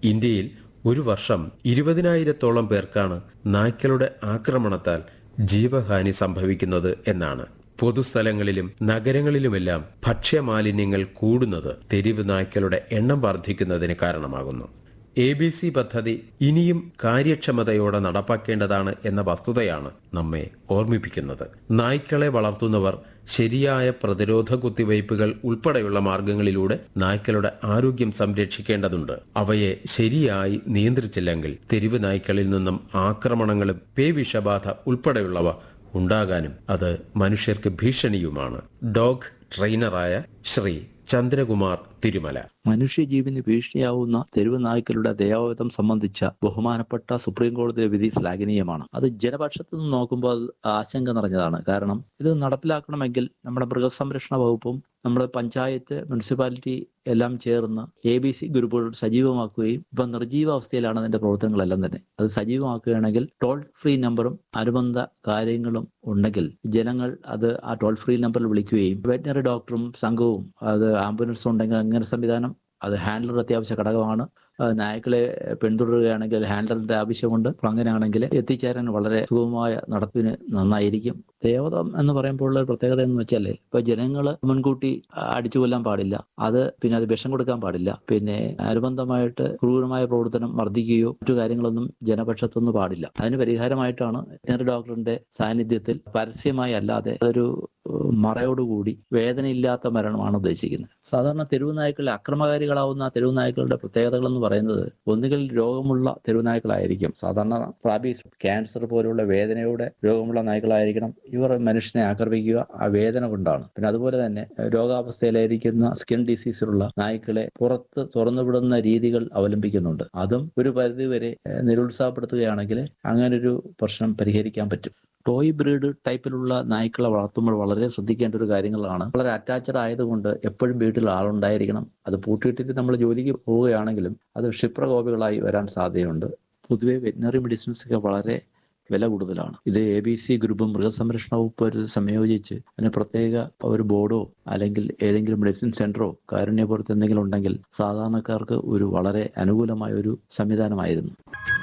ഇന്ത്യയിൽ ഒരു വർഷം ഇരുപതിനായിരത്തോളം പേർക്കാണ് നായ്ക്കളുടെ ആക്രമണത്താൽ ജീവഹാനി സംഭവിക്കുന്നത് എന്നാണ് പൊതുസ്ഥലങ്ങളിലും നഗരങ്ങളിലുമെല്ലാം ഭക്ഷ്യമാലിന്യങ്ങൾ കൂടുന്നത് തെരുവ് നായ്ക്കളുടെ എണ്ണം വർദ്ധിക്കുന്നതിന് കാരണമാകുന്നു എ ബി സി പദ്ധതി ഇനിയും കാര്യക്ഷമതയോടെ നടപ്പാക്കേണ്ടതാണ് എന്ന വസ്തുതയാണ് നമ്മെ ഓർമ്മിപ്പിക്കുന്നത് നായ്ക്കളെ വളർത്തുന്നവർ ശരിയായ പ്രതിരോധ കുത്തിവയ്പ്പുകൾ ഉൾപ്പെടെയുള്ള മാർഗങ്ങളിലൂടെ നായ്ക്കളുടെ ആരോഗ്യം സംരക്ഷിക്കേണ്ടതുണ്ട് അവയെ ശരിയായി നിയന്ത്രിച്ചില്ലെങ്കിൽ തെരുവ് നായ്ക്കളിൽ നിന്നും ആക്രമണങ്ങളും പേവിഷബാധ ഉൾപ്പെടെയുള്ളവ ഉണ്ടാകാനും അത് മനുഷ്യർക്ക് ഭീഷണിയുമാണ് ഡോഗ് ട്രെയിനറായ ശ്രീ ചന്ദ്രകുമാർ തിരുമല മനുഷ്യജീവന് ഭീഷണിയാവുന്ന തെരുവ് നായ്ക്കളുടെ ദയാവധം സംബന്ധിച്ച ബഹുമാനപ്പെട്ട സുപ്രീം കോടതിയുടെ വിധി ശ്ലാഘനീയമാണ് അത് ജനപക്ഷത്ത് നിന്ന് നോക്കുമ്പോൾ അത് ആശങ്ക നിറഞ്ഞതാണ് കാരണം ഇത് നടപ്പിലാക്കണമെങ്കിൽ നമ്മുടെ മൃഗസംരക്ഷണ വകുപ്പും നമ്മുടെ പഞ്ചായത്ത് മുനിസിപ്പാലിറ്റി എല്ലാം ചേർന്ന് എ ബി സി ഗ്രൂപ്പുകൾ സജീവമാക്കുകയും ഇപ്പൊ നിർജീവ അവസ്ഥയിലാണ് അതിന്റെ പ്രവർത്തനങ്ങളെല്ലാം തന്നെ അത് സജീവമാക്കുകയാണെങ്കിൽ ടോൾ ഫ്രീ നമ്പറും അനുബന്ധ കാര്യങ്ങളും ഉണ്ടെങ്കിൽ ജനങ്ങൾ അത് ആ ടോൾ ഫ്രീ നമ്പറിൽ വിളിക്കുകയും വെറ്റിനറി ഡോക്ടറും സംഘവും അത് ആംബുലൻസ് ഉണ്ടെങ്കിൽ അങ്ങനെ സംവിധാനം അത് ഹാൻഡലർ അത്യാവശ്യ ഘടകമാണ് ആ, നായ്ക്കളെ പിന്തുടരുകയാണെങ്കിൽ ഹാൻഡലറിന്റെ ആവശ്യമുണ്ട് അപ്പൊ അങ്ങനെയാണെങ്കിൽ എത്തിച്ചേരാൻ വളരെ സുഗമമായ നടപ്പിന് നന്നായിരിക്കും ദേവതം എന്ന് പറയുമ്പോൾ ഉള്ള ഒരു പ്രത്യേകത എന്ന് വെച്ചാൽ ഇപ്പൊ ജനങ്ങൾ മുൻകൂട്ടി അടിച്ചു കൊല്ലാൻ പാടില്ല അത് പിന്നെ അത് വിഷം കൊടുക്കാൻ പാടില്ല പിന്നെ അനുബന്ധമായിട്ട് ക്രൂരമായ പ്രവർത്തനം വർദ്ധിക്കുകയോ മറ്റു കാര്യങ്ങളൊന്നും ജനപക്ഷത്തൊന്നും പാടില്ല അതിന് പരിഹാരമായിട്ടാണ് വെറ്റിനറി ഡോക്ടറിന്റെ സാന്നിധ്യത്തിൽ പരസ്യമായി അല്ലാതെ അതൊരു ഏഹ്, മറയോടുകൂടി വേദനയില്ലാത്ത മരണമാണ് ഉദ്ദേശിക്കുന്നത് സാധാരണ തെരുവ് നായ്ക്കളിൽ അക്രമകാരികളാവുന്ന തെരുവ് നായ്ക്കളുടെ പ്രത്യേകതകൾ എന്ന് പറയുന്നത് ഒന്നുകിൽ രോഗമുള്ള തെരുവ് നായ്ക്കളായിരിക്കും സാധാരണ റാബീസ് ക്യാൻസർ പോലുള്ള വേദനയുടെ രോഗമുള്ള നായ്ക്കളായിരിക്കണം ഇവർ മനുഷ്യനെ ആക്രമിക്കുക ആ വേദന കൊണ്ടാണ് പിന്നെ അതുപോലെ തന്നെ ഏഹ്, രോഗാവസ്ഥയിലായിരിക്കുന്ന സ്കിൻ ഡിസീസിലുള്ള നായ്ക്കളെ പുറത്ത് തുറന്നുവിടുന്ന രീതികൾ അവലംബിക്കുന്നുണ്ട് അതും ഒരു പരിധിവരെ ഏഹ്, നിരുത്സാഹപ്പെടുത്തുകയാണെങ്കിൽ അങ്ങനൊരു പ്രശ്നം പരിഹരിക്കാൻ പറ്റും ടോയ് ബ്രീഡ് ടൈപ്പിലുള്ള നായ്ക്കളെ വളർത്തുമ്പോൾ വളരെ ശ്രദ്ധിക്കേണ്ട ഒരു കാര്യങ്ങളാണ് വളരെ അറ്റാച്ചഡ് ആയതുകൊണ്ട് എപ്പോഴും വീട്ടിൽ ആളുണ്ടായിരിക്കണം അത് പൂട്ടിയിട്ടിട്ട് നമ്മൾ ജോലിക്ക് പോവുകയാണെങ്കിലും അത് ക്ഷിപ്രകോപികളായി വരാൻ സാധ്യതയുണ്ട് പൊതുവെ വെറ്റിനറി മെഡിസിൻസ് ഒക്കെ വളരെ വില കൂടുതലാണ് ഇത് എ ബി സി ഗ്രൂപ്പും മൃഗസംരക്ഷണ വകുപ്പ് ഒരു സംയോജിച്ച് അതിന് പ്രത്യേക ഒരു ബോർഡോ അല്ലെങ്കിൽ ഏതെങ്കിലും മെഡിസിൻ സെന്ററോ കാരുണ്യപുരത്ത് എന്തെങ്കിലും ഉണ്ടെങ്കിൽ സാധാരണക്കാർക്ക് ഒരു വളരെ അനുകൂലമായ ഒരു സംവിധാനമായിരുന്നു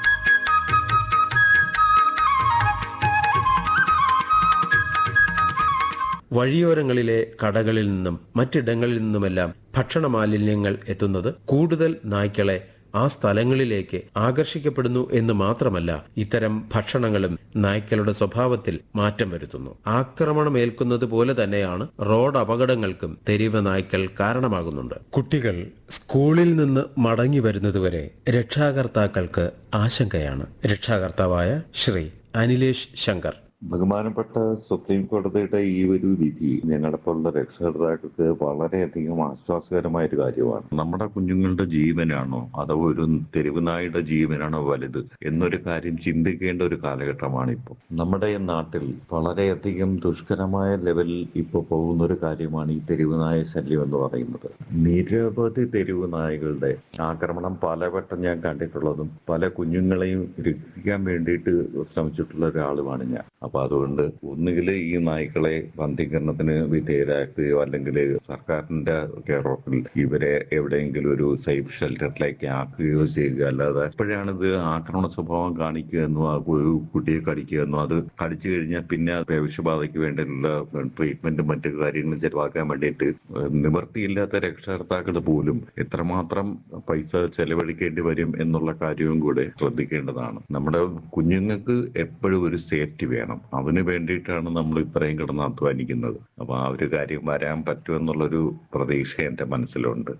വഴിയോരങ്ങളിലെ കടകളിൽ നിന്നും മറ്റിടങ്ങളിൽ നിന്നുമെല്ലാം ഭക്ഷണ മാലിന്യങ്ങൾ എത്തുന്നത് കൂടുതൽ നായ്ക്കളെ ആ സ്ഥലങ്ങളിലേക്ക് ആകർഷിക്കപ്പെടുന്നു എന്ന് മാത്രമല്ല ഇത്തരം ഭക്ഷണങ്ങളും നായ്ക്കളുടെ സ്വഭാവത്തിൽ മാറ്റം വരുത്തുന്നു ആക്രമണമേൽക്കുന്നത് പോലെ തന്നെയാണ് റോഡ് അപകടങ്ങൾക്കും തെരുവ് നായ്ക്കൾ കാരണമാകുന്നുണ്ട് കുട്ടികൾ സ്കൂളിൽ നിന്ന് മടങ്ങി വരുന്നതുവരെ രക്ഷാകർത്താക്കൾക്ക് ആശങ്കയാണ് രക്ഷാകർത്താവായ ശ്രീ അനിലേഷ് ശങ്കർ ബഹുമാനപ്പെട്ട സുപ്രീം കോടതിയുടെ ഈ ഒരു വിധി ഞങ്ങളെപ്പോലുള്ള രക്ഷകർത്താക്കൾക്ക് വളരെയധികം ആശ്വാസകരമായ ഒരു കാര്യമാണ് നമ്മുടെ കുഞ്ഞുങ്ങളുടെ ജീവനാണോ അതോ ഒരു തെരുവ് നായുടെ ജീവനാണോ വലുത് എന്നൊരു കാര്യം ചിന്തിക്കേണ്ട ഒരു കാലഘട്ടമാണ് ഇപ്പോൾ നമ്മുടെ ഈ നാട്ടിൽ വളരെയധികം ദുഷ്കരമായ ലെവലിൽ ഇപ്പോൾ പോകുന്ന ഒരു കാര്യമാണ് ഈ തെരുവ് നായ ശല്യം എന്ന് പറയുന്നത് നിരവധി തെരുവ് നായകളുടെ ആക്രമണം പലവട്ടം ഞാൻ കണ്ടിട്ടുള്ളതും പല കുഞ്ഞുങ്ങളെയും രക്ഷിക്കാൻ വേണ്ടിയിട്ട് ശ്രമിച്ചിട്ടുള്ള ഒരാളുമാണ് ഞാൻ അപ്പൊ അതുകൊണ്ട് ഒന്നുകിൽ ഈ നായ്ക്കളെ ബന്ധീകരണത്തിന് വിധേയരാക്കുകയോ അല്ലെങ്കിൽ സർക്കാരിന്റെ കെയർ ഓഫിൽ ഇവരെ എവിടെയെങ്കിലും ഒരു സേഫ് ഷെൽട്ടറിലേക്ക് ആക്കുകയോ ചെയ്യുക അല്ലാതെ എപ്പോഴാണ് ഇത് ആക്രമണ സ്വഭാവം കാണിക്കുക എന്നോ ആ ഒരു കുട്ടിയെ കടിക്കുക എന്നോ അത് കടിച്ചു കഴിഞ്ഞാൽ പിന്നെ വിഷബാധയ്ക്ക് വേണ്ടിയുള്ള ട്രീറ്റ്മെന്റും മറ്റു കാര്യങ്ങളും ചെലവാക്കാൻ വേണ്ടിയിട്ട് നിവൃത്തിയില്ലാത്ത രക്ഷകർത്താക്കൾ പോലും എത്രമാത്രം പൈസ ചെലവഴിക്കേണ്ടി വരും എന്നുള്ള കാര്യവും കൂടെ ശ്രദ്ധിക്കേണ്ടതാണ് നമ്മുടെ കുഞ്ഞുങ്ങൾക്ക് എപ്പോഴും ഒരു സേഫ്റ്റി വേണം അതിന് വേണ്ടിയിട്ടാണ് നമ്മൾ ഇത്രയും കിടന്ന് അധ്വാനിക്കുന്നത് അപ്പൊ ആ ഒരു കാര്യം വരാൻ പറ്റുമെന്നുള്ളൊരു പ്രതീക്ഷ എന്റെ മനസ്സിലുണ്ട്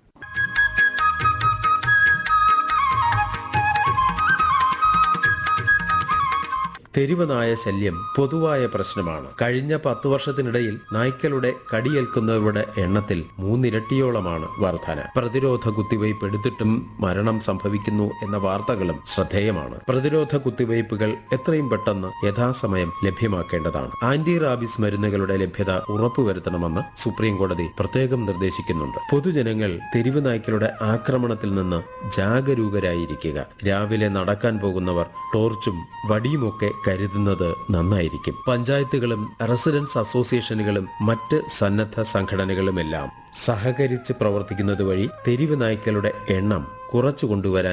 തെരുവ് നായ ശല്യം പൊതുവായ പ്രശ്നമാണ് കഴിഞ്ഞ പത്തു വർഷത്തിനിടയിൽ നായ്ക്കളുടെ കടിയേൽക്കുന്നവരുടെ എണ്ണത്തിൽ മൂന്നിരട്ടിയോളമാണ് വർധന പ്രതിരോധ കുത്തിവയ്പ് എടുത്തിട്ടും മരണം സംഭവിക്കുന്നു എന്ന വാർത്തകളും ശ്രദ്ധേയമാണ് പ്രതിരോധ കുത്തിവയ്പ്പുകൾ എത്രയും പെട്ടെന്ന് യഥാസമയം ലഭ്യമാക്കേണ്ടതാണ് ആന്റി റാബിസ് മരുന്നുകളുടെ ലഭ്യത ഉറപ്പുവരുത്തണമെന്ന് സുപ്രീം കോടതി പ്രത്യേകം നിർദ്ദേശിക്കുന്നുണ്ട് പൊതുജനങ്ങൾ തെരുവ് നായ്ക്കളുടെ ആക്രമണത്തിൽ നിന്ന് ജാഗരൂകരായിരിക്കുക രാവിലെ നടക്കാൻ പോകുന്നവർ ടോർച്ചും വടിയുമൊക്കെ കരുതുന്നത് നന്നായിരിക്കും പഞ്ചായത്തുകളും റെസിഡൻസ് അസോസിയേഷനുകളും മറ്റ് സന്നദ്ധ സംഘടനകളുമെല്ലാം സഹകരിച്ച് പ്രവർത്തിക്കുന്നത് വഴി തെരുവ് നായ്ക്കളുടെ എണ്ണം കുറച്ചു കൊണ്ടുവരാൻ